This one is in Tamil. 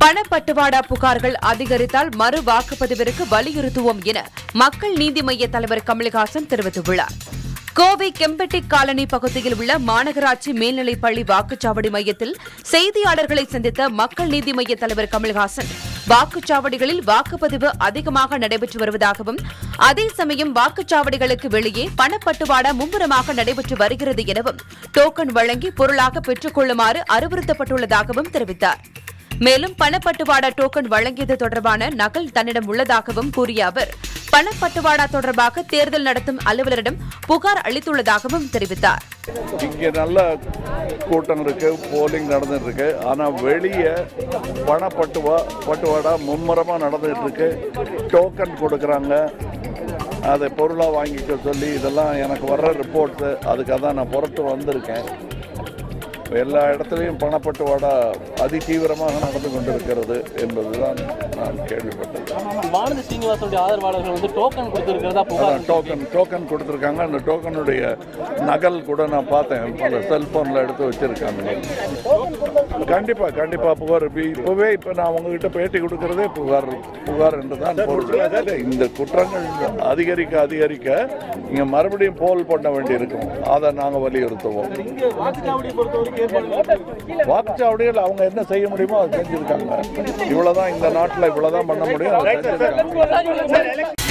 பணப்பட்டுவாடா புகார்கள் அதிகரித்தால் மறு வாக்குப்பதிவிற்கு வலியுறுத்துவோம் என மக்கள் நீதி மய்ய தலைவர் கமல்ஹாசன் தெரிவித்துள்ளார் கோவை கெம்பட்டி காலனி பகுதியில் உள்ள மாநகராட்சி மேல்நிலைப் பள்ளி வாக்குச்சாவடி மையத்தில் செய்தியாளர்களை சந்தித்த மக்கள் நீதி மய்ய தலைவர் கமல்ஹாசன் வாக்குச்சாவடிகளில் வாக்குப்பதிவு அதிகமாக நடைபெற்று வருவதாகவும் அதே சமயம் வாக்குச்சாவடிகளுக்கு வெளியே பணப்பட்டுவாடா மும்முரமாக நடைபெற்று வருகிறது எனவும் டோக்கன் வழங்கி பொருளாக பெற்றுக் கொள்ளுமாறு அறிவுறுத்தப்பட்டுள்ளதாகவும் தெரிவித்தார் மேலும் பணப்பட்டுவாடா டோக்கன் வழங்கியது தொடர்பான நகல் தன்னிடம் உள்ளதாகவும் கூறிய அவர் பணப்பட்டுவாடா தொடர்பாக தேர்தல் நடத்தும் அலுவலரிடம் புகார் அளித்துள்ளதாகவும் தெரிவித்தார் இங்கே நல்ல கூட்டம் இருக்கு போலிங் நடந்துட்டு இருக்கு ஆனால் வெளியே பணப்பட்டுவா பட்டுவாடா மும்முரமாக நடந்துட்டு இருக்கு டோக்கன் கொடுக்குறாங்க அதை பொருளாக வாங்கிக்க சொல்லி இதெல்லாம் எனக்கு வர்ற ரிப்போர்ட்ஸு அதுக்காக தான் நான் புறத்து வந்திருக்கேன் எல்லா இடத்துலையும் பணப்பட்டுவாடா அதிதீவிரமாக நடந்து கொண்டிருக்கிறது என்பதுதான் நான் கேள்விப்பட்டது வானதி சீனிவாசனுடைய ஆதரவாளர்கள் வந்து டோக்கன் கொடுத்திருக்கிறதா புகார் அதான் டோக்கன் டோக்கன் கொடுத்துருக்காங்க அந்த டோக்கனுடைய நகல் கூட நான் பார்த்தேன் பல செல்போனில் எடுத்து வச்சிருக்காங்க கண்டிப்பாக கண்டிப்பாக புகார் இப்ப- இப்பவே இப்போ நான் உங்ககிட்ட பேட்டி கொடுக்கறதே புகார் புகார் என்று தான் பொருள் இந்த குற்றங்கள் அதிகரிக்க அதிகரிக்க இங்கே மறுபடியும் போல் பண்ண வேண்டியிருக்கும் அதை நாங்கள் வலியுறுத்துவோம் இங்க வாக்குச்சாவடியை பொறுத்தவரைக்கும் ஏற்பாடு வாக்குச்சாவடியில் அவங்க என்ன செய்ய முடியுமோ அதை செஞ்சுருக்காங்க இவ்வளோதான் இந்த நாட்டில் இவ்வளோதான் பண்ண முடியும் அதை செஞ்சுருக்காங்க